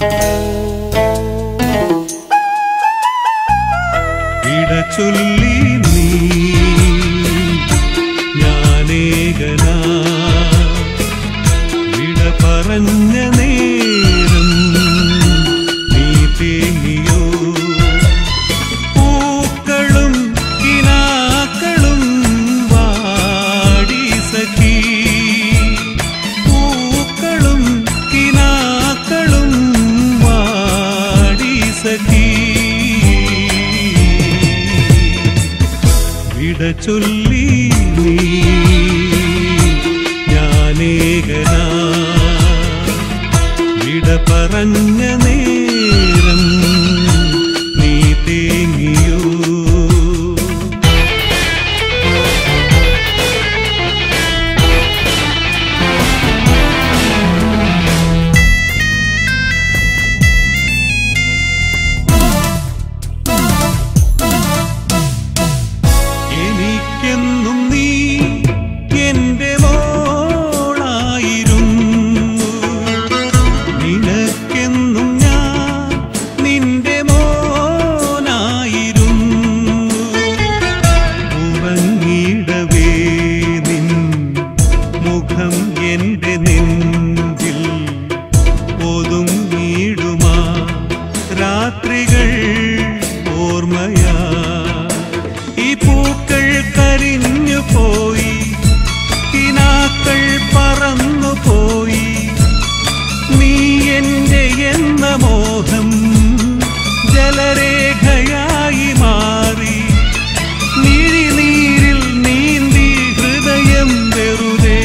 വിട ചൊല്ലി നീ ഞാനേകനാ വിട പറഞ്ഞ നേരം നീ തേങ്ങിയോ പൂക്കളും കിനാക്കളും വാടി സഖി പൂക്കളും കിനാക്കളും വാടി സഖി വിട ചൊല്ലി നീ ഞാനേകനാ വിട പറഞ്ഞ നേരം നീ തേങ്ങിയോ എനിക്കെന്നും നീ എന്റെ മോളായിരുന്നു നിനക്കെന്നും ഞാൻ നിന്റെ മോനായിരുന്നു ഉറങ്ങിടവേ നിൻ മുഖം എന്റെ നെഞ്ചിൽ ഒതുങ്ങിടുമാ രാത്രികൾ ഓർമ്മയാ ഈ പൂക്കൾ കരിഞ്ഞു പോയി കിനാക്കൾ പറന്നു പോയി നീ എന്റെ എന്ന മോഹം ജലരേഖയായി മാറി മിഴിനീരിൽ നീന്തി ഹൃദയം വെറുതെ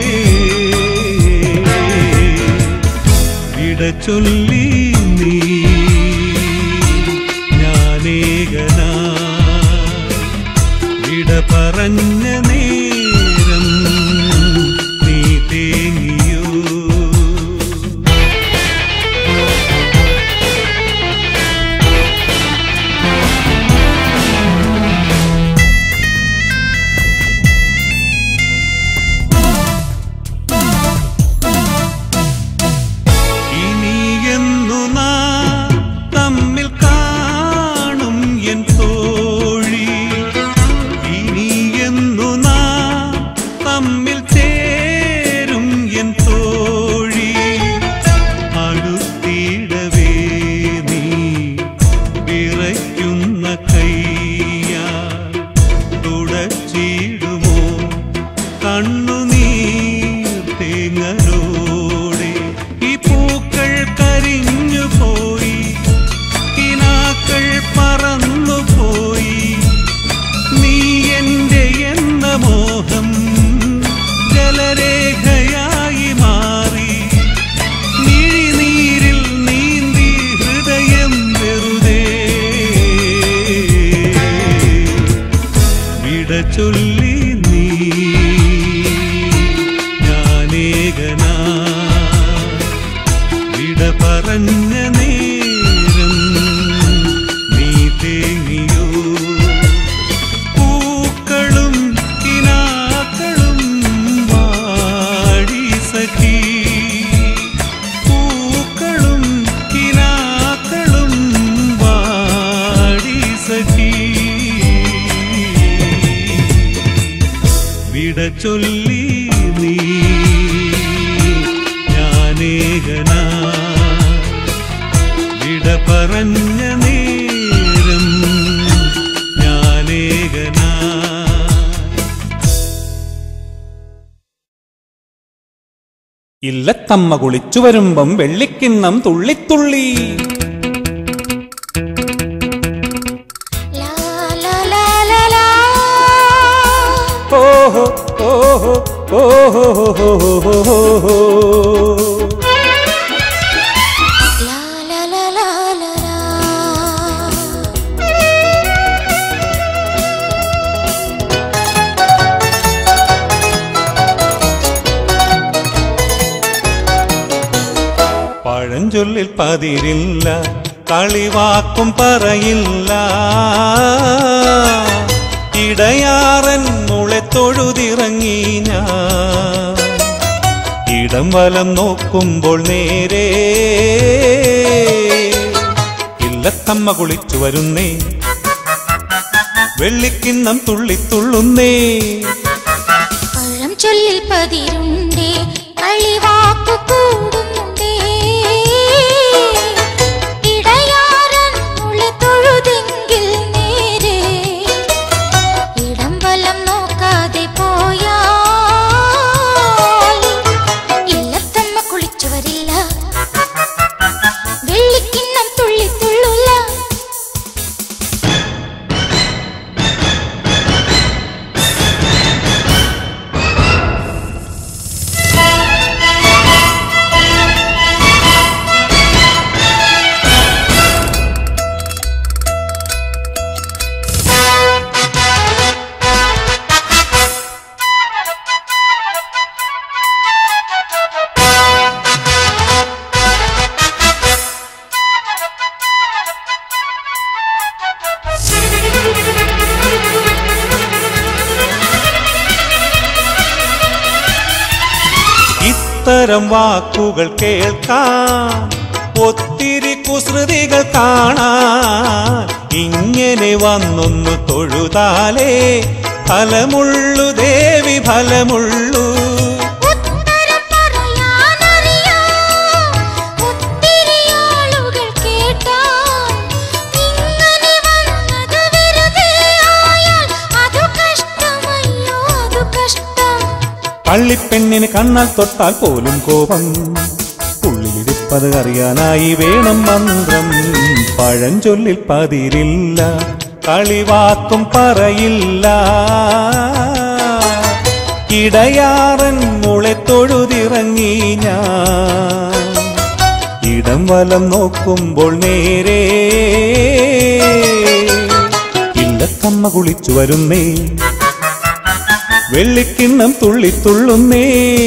വിട ചൊല്ലി നീ ഞാനേകനാ വിട പറഞ്ഞ നേരം നീ തേങ്ങിയോ ഇനിയെന്നു നാം തമ്മിൽ കാണും എൻ തോഴി ഇനിയെന്നു നാം തമ്മിൽ ചേരും എൻ തോഴി അടുത്തിടവേ നീ വിറയ്ക്കുന്ന കയ്യാ തുടച്ചിടുമോ കണ്ണുനീർ തേങ്ങലോടെ ഈ പൂക്കൾ കരിഞ്ഞു പോയി കിനാക്കൾ പറന്നു പോയി നീ എന്റെ എന്ന മോഹം ജലരേഖയായി മാറി മിഴിനീരിൽ നീന്തി ഹൃദയം വെറുതെ വിട ചൊല്ലി നീ ഞാനേകനാ വിട പറഞ്ഞ നേരം നീ തേങ്ങിയോ പൂക്കളും കിനാക്കളും വാടി സഖി പൂക്കളും കിനാക്കളും വാടി സഖി വിട ചൊല്ലി നീ ഞാനേകനാ വിട പറഞ്ഞ നേരം ഞാനേകനാ ഇല്ലത്തമ്മ കുളിച്ചു വരുമ്പം വെള്ളിക്കിണ്ണം തുള്ളിത്തുള്ളി ലാ ലാ ലാ ലാ ലാ ഓഹോ ഓഹോ ഓഹോ ലാ ലാ ലാ ലാ ലാ ലാ പഴഞ്ചൊല്ലിൽ പതിരില്ല കളിവാക്കും പറയില്ല ഇടയാറൻ മുളെ തൊഴുതിറങ്ങി ഞാൻ ഇടം വലം നോക്കുമ്പോൾ നേരെ ഇല്ലത്തമ്മ കുളിച്ചു വരുന്നേ വെള്ളിക്കിണ്ണം തുള്ളിത്തുള്ളുന്നേ പഴം ചൊല്ലിൽ പതിരുണ്ടേ കളിവാക്കു കൂടുന്നുണ്ടേ ഇടയാറൻ ഉളി തൊഴുതെങ്കിൽ നേരെ ഇടം വലം നോക്കാതെ പോയാൽ ഇല്ലത്തമ്മ കുളിച്ചു വരില്ല വെള്ളിക്കിണ്ണം തുള്ളി തുള്ളൂല ഇത്തരം വാക്കുകൾ കേൾക്കാൻ ഒത്തിരി കുസൃതികൾ കാണാൻ ഇങ്ങനെ വന്നൊന്നു തൊഴുതാലേ ഫലമുള്ളു ദേവി ഫലമുള്ളൂ ഉത്തരം പറയാനറിയാം ഒത്തിരി ആളുകൾ കേട്ടാൽ ഇങ്ങനെ വന്നത് വെറുതെ ആയാൽ അതു കഷ്ടമയ്യോ അതു കഷ്ടം പള്ളിപ്പെണ്ണിന് കണ്ണാൽ തൊട്ടാൽ പോലും കോപം ഉള്ളിലിടിപ്പത് അറിയാനായി വേണം മന്ത്രം പഴഞ്ചൊല്ലിൽ പതിരില്ല കളിവാക്കും പറയില്ല ഇടയാറൻ മുളെ തൊഴുതിറങ്ങി ഞാൻ ഇടം വലം നോക്കുമ്പോൾ നേരെ ഇല്ലത്തമ്മ കുളിച്ചു വരുന്നേ വെള്ളിക്കിണ്ണം തുള്ളിത്തുള്ളുന്നേ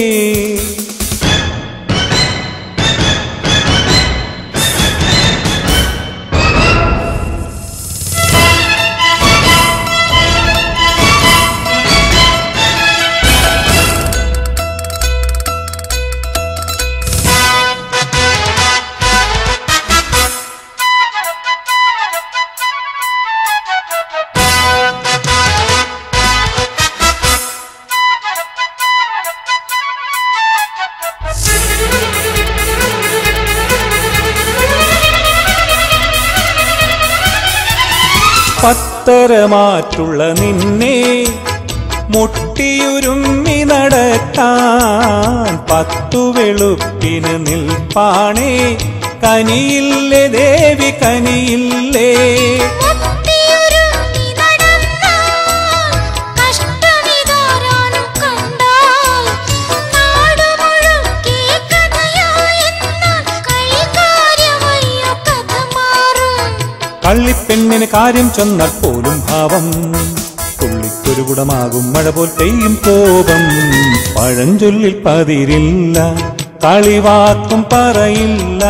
പത്തരമാറ്റുള്ള നിന്നെ മുട്ടിയുരുമ്മി നടക്കാൻ പത്തു വെളുപ്പിന് നിൽപ്പാണേ കനിയില്ലേ ദേവി കനിയില്ലേ മുട്ടിയൊരുങ്ങി നടന്നാൽ കഷ്ടമിതാരാനും കണ്ടാൽ നാടു മുഴുക്കെ കഥയായെന്നാൽ കളികാര്യമയ്യോ കഥ മാറും കള്ളിപ്പെണ്ണിന് കാര്യം ചെന്നാൽ പോലും ഭാവം തുള്ളിക്കൊരു കുടമാകും മഴ പോൽ പെയ്യും കോപം പഴഞ്ചൊല്ലിൽ പതിരില്ല കളിവാക്കും പറയില്ല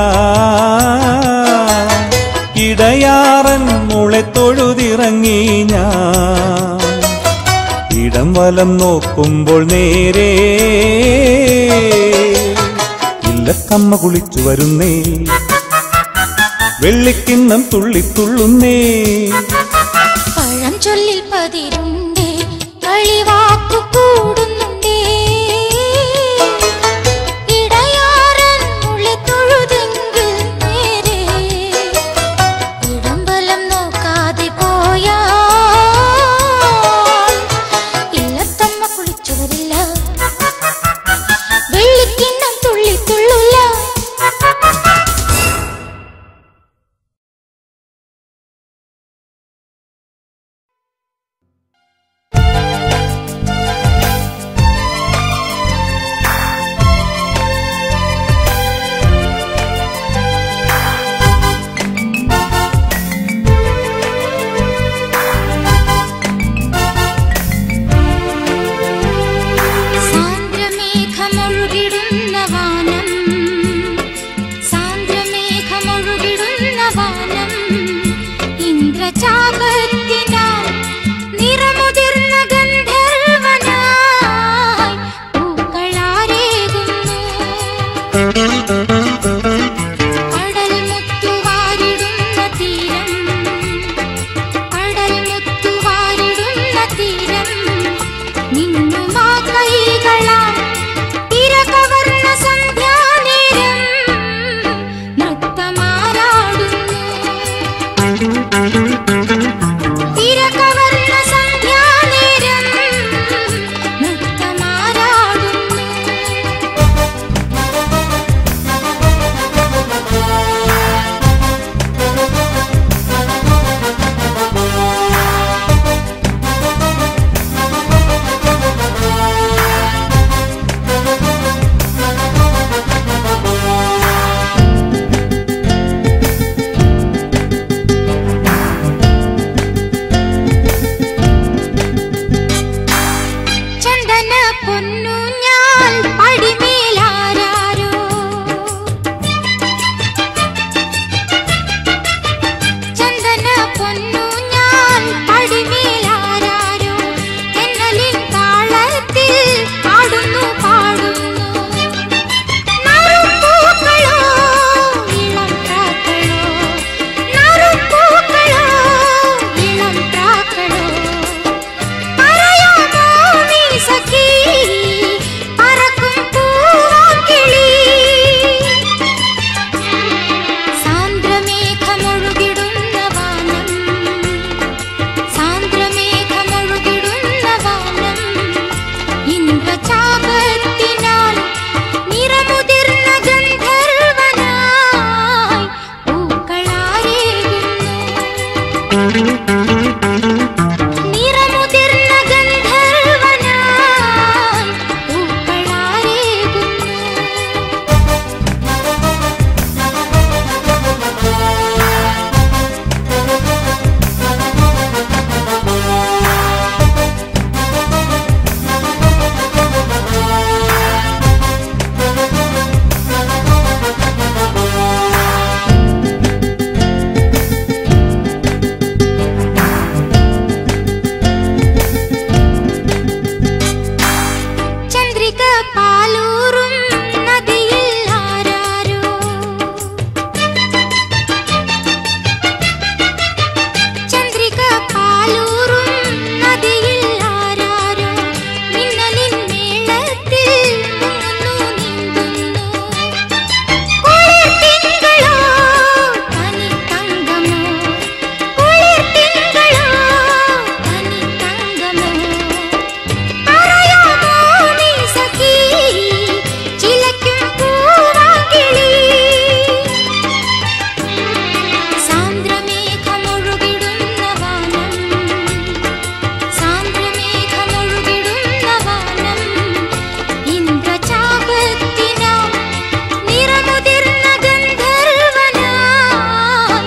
ഇടയാറൻ മുളെ തൊഴുതിറങ്ങി ഞാൻ ഇടം വലം നോക്കുമ്പോൾ നേരെ ഇല്ലത്തമ്മ കുളിച്ചു വരുന്നേ വെള്ളിക്കിണ്ണം തുള്ളിത്തുള്ളുന്നേ പഴം ചൊല്ലിൽ പതിരുണ്ടേ കളിവാക്കു കൂടുന്നു തിരകവർണ്ണ സന്ധ്യാനേരം നൃത്തമാരാടുന്നു ചന്ദന പൊന്നു ഞാൻ പടിമേലാരാരോ ചന്ദന പൊന്നു ഞാൻ പടിമേലാരാരോ എന്നലിൻ താളത്തിൽ പാടുന്നു പാടുന്നു നറുപ്പൂക്കളോ ഇളം പ്രാക്കളോ നറുപ്പൂക്കളോ ഇളം പ്രാക്കളോ പറയാമോ നീ സഖി പറക്കും പൂവാക്കിളി സാന്ദ്രമേഘമൊഴുകിടുന്ന വാനം സാന്ദ്രമേഘമൊഴുകിടുന്ന വാനം ഇന്ദ്രചാപത്തിനാൽ നിറമുതിർന്ന ഗന്ധർവനായി പൂക്കളാരേകുന്നു നിറമുതിർന്ന ഗന്ധർവനായി പൂക്കളാരേകുന്നു ചന്ദ്രിക പാലൂറും നദിയിൽ ആരാരോ ചന്ദ്രിക പാലൂറും നദിയിൽ ആരാരോ മിന്നലിൻ മേളത്തിൽ മുങ്ങുന്നു നീന്തുന്നു കുളിർത്തിങ്കളോ തനിത്തങ്കമോ കുളിർത്തിങ്കളോ തനിത്തങ്കമോ പറയാമോ നീ സഖി ചിലയ്ക്കും പൂവാക്കിളി സാന്ദ്രമേഘമൊഴുകിടുന്ന വാനം സാന്ദ്രമേഘമൊഴുകിടുന്ന വാനം ഇന്ദ്രചാപത്തിനാൽ നിറമുതിർന്ന ഗന്ധർവനായി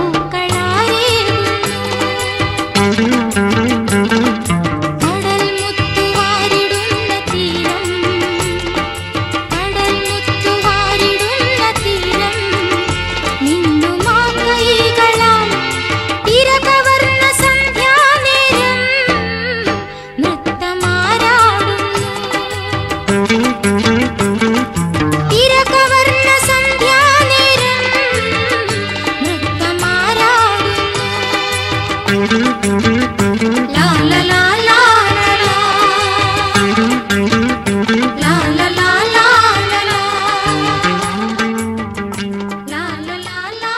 പൂക്കളാരേകുന്നു കടൽ മുത്തുവാരിടുന്ന തീരം കടൽ മുത്തുവാരിടുന്ന തീരം നിന്നുമാ കൈകളാൽ തിരകവർണ്ണ സന്ധ്യാനേരം നൃത്തമാരാടുന്നു തിരകവർണ്ണ സന്ധ്യാനേരം നൃത്തമാരാടുന്നു ലാ ലാ ലാ ലാ ലാ ലാ ലാ ലാ ലാ ലാ ലാ ലാ ലാ ലാ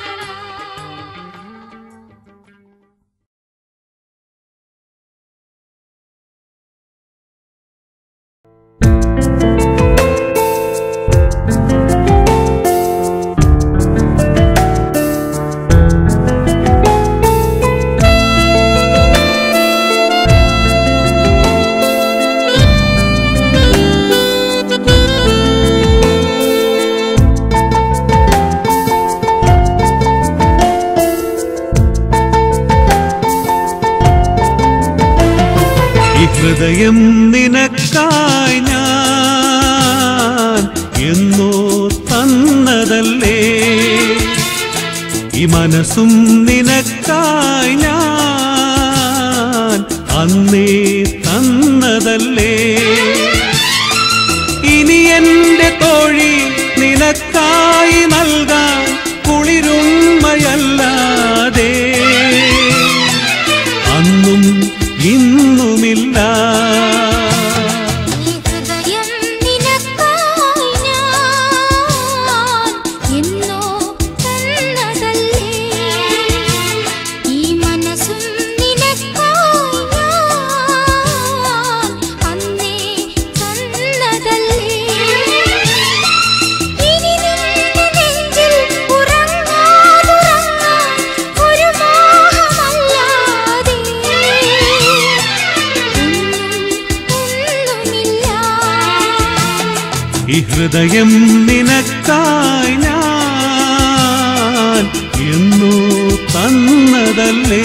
ഈ ഹൃദയം നിനക്കായി ഞാൻ എന്നോ തന്നതല്ലേ ഈ മനസ്സും നിനക്കായി ഞാൻ അന്നേ തന്നതല്ലേ ഇനി എന്റെ തോഴി നിനക്കായി നൽകാൻ കുളിരുമ്മയല്ലാതെ അന്നും ഇന്നുമില്ല ഈ ഹൃദയം നിനക്കായി ഞാൻ എന്നോ തന്നതല്ലേ ഹൃദയം നിനക്കായി ഞാൻ എന്നോ തന്നതല്ലേ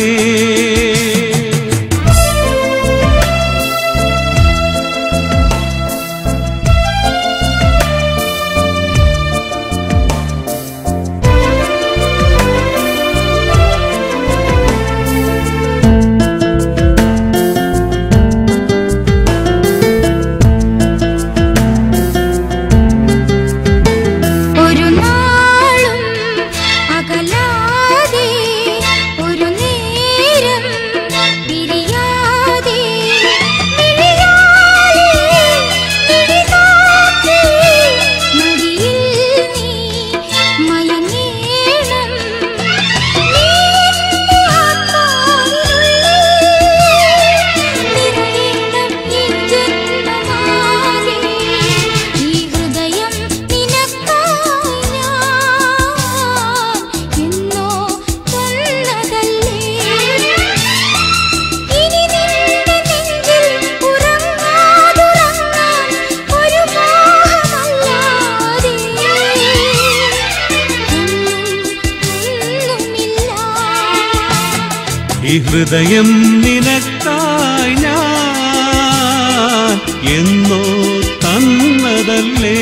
ഒരു നാളും അകലാതെ ഒരു നേരം പിരിയാതെ മിഴിയാലെ മിഴിനാക്കി മടിയിൽ നീ മയങ്ങേണം നീ എൻ്റെ ആത്മാവിനുള്ളിൽ നിറയണം ഈ ജന്മമാകെ ഈ ഹൃദയം നിനക്കായി ഞാൻ എന്നോ തന്നതല്ലേ ഇനി നിന്റെ നെഞ്ചിൽ ഉറങ്ങാതുറങ്ങാൻ ഒരു മോഹമല്ലാതെ ഒന്നുമില്ല ഈ ഹൃദയം നിനക്കായി ഞാൻ എന്നോ തന്നതല്ലേ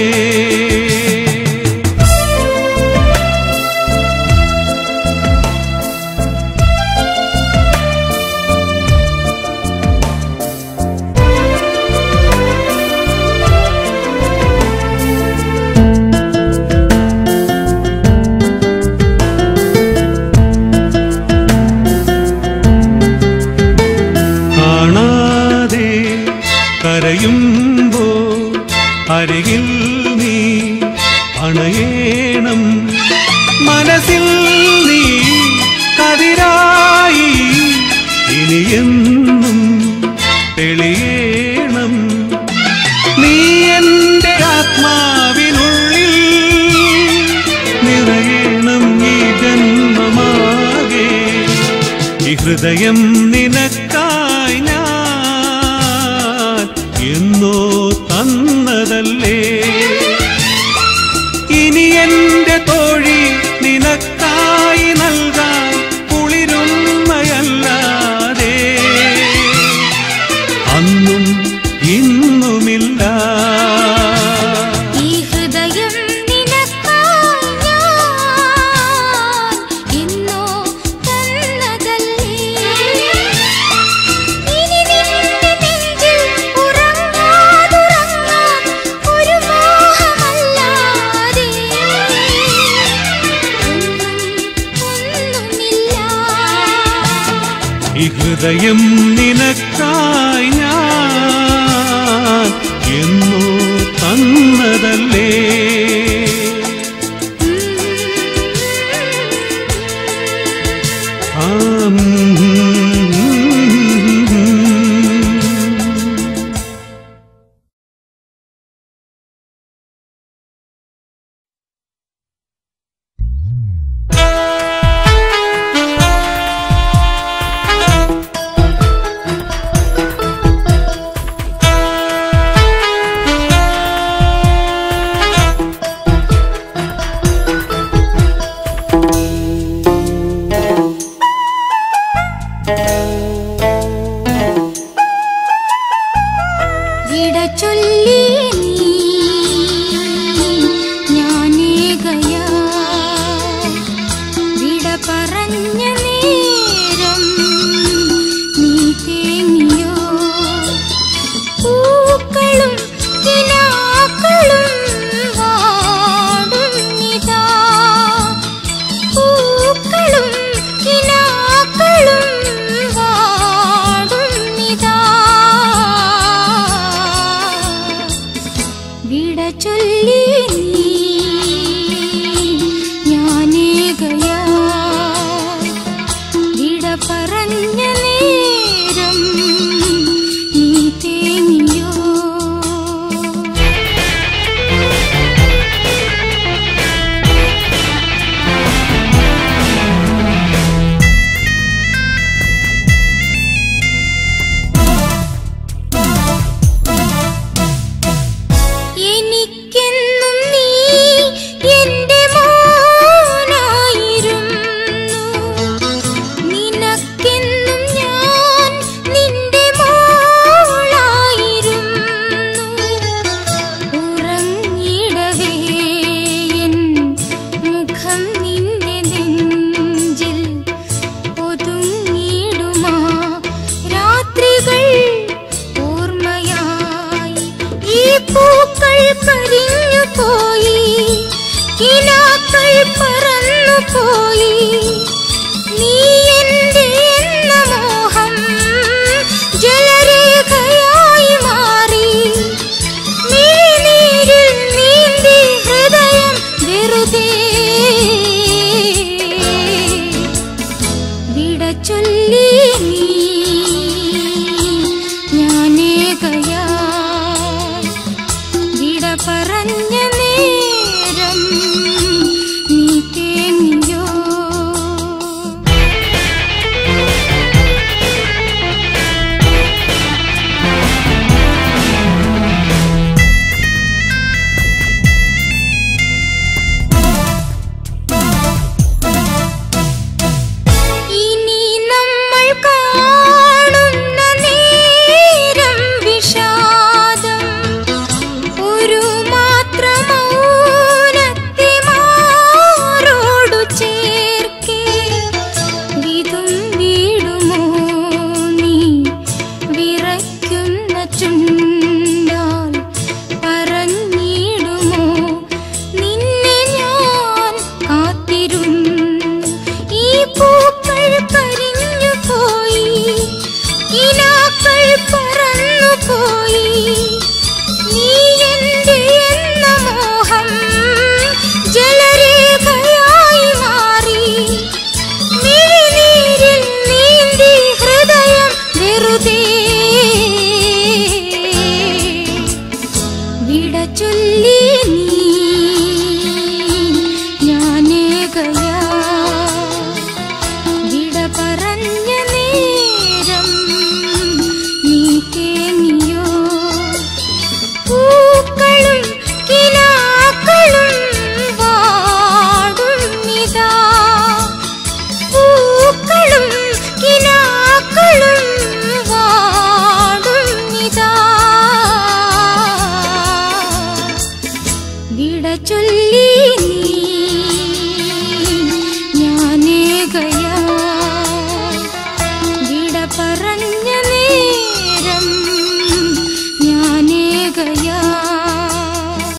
കാണാതെ കരയുമ്പോ അരികിൽ നീ അണയേണം മനസ്സിൽ നീ കതിരായി ഇനിയെന്നും തെളിയേണം നീ എൻ്റെ ആത്മാവിനുള്ളിൽ നിറയണം ഈ ജന്മമാകെ ഈ ഹൃദയം നിനക്കായി ഞാൻ എന്നോ തന്നതല്ലേ ഇനി എൻ്റെ തോഴി നിനക്കായി നൽകാൻ കുളിരുന്നയല്ലാതെ അന്നും ഇന്നുമില്ല ഈ ഹൃദയം നിനക്കായി ഞാൻ എന്നോ തന്നതല്ലേ ഇനി നിന്റെ നെഞ്ചിൽ ഉറങ്ങാതുറങ്ങാൻ ഒരു മോഹമല്ലാതെ ഒന്നുമില്ല ഈ ഹൃദയം നിനക്കായി ഞാൻ എന്നോ തന്നതല്ലേ ആം. നിന്റെ നെഞ്ചിൽ ഒതുങ്ങിടുമാ രാത്രികൾ ഓർമ്മയായി ഈ പൂക്കൾ കരിഞ്ഞു പോയി കിനാക്കൾ പറന്നു പോയി നീ എന്റെ എന്ന മോഹം ജലരേഖയായി മാറി നീരിൽ നീന്തി ഹൃദയം വെറുതെ വിട ചൊല്ലി നീ ഞാനേകയാ വിട പറഞ്ഞ നേരം നീ തേങ്ങിയോ ഇനി നമ്മൾ കാണുന്ന നേരം വിഷാദം ഒരു മാത്ര മൗനത്തെ മാറോടു ചേർക്കേ വിതും വീടുമോ നീ വിറയ്ക്കുന്ന ചുണ്ടാൽ പറഞ്ഞിടുമോ നിന്നെ ഞാൻ കാത്തിരുന്നു ഈ പൂക്കൾ കരിഞ്ഞു പോയി ഇനാക്കൾ പറന്നു പോയി നീ എന്റെ എന്ന മോഹം ജലരേഖയായി മാറി മിഴിനീരിൽ നീന്തി ഹൃദയം വെറുതെ വിട ചൊല്ലി നീ ഞാനേകയാ വിട പറഞ്ഞ നേരം നീ തേങ്ങിയോ പൂക്കളും കിനാക്കളും വാടുന്നിതാ പൂക്കളും കിനാക്കളും വാടുന്നിതാ വിട ചൊല്ലി നീ ഞാനേകയാ വിട പറഞ്ഞ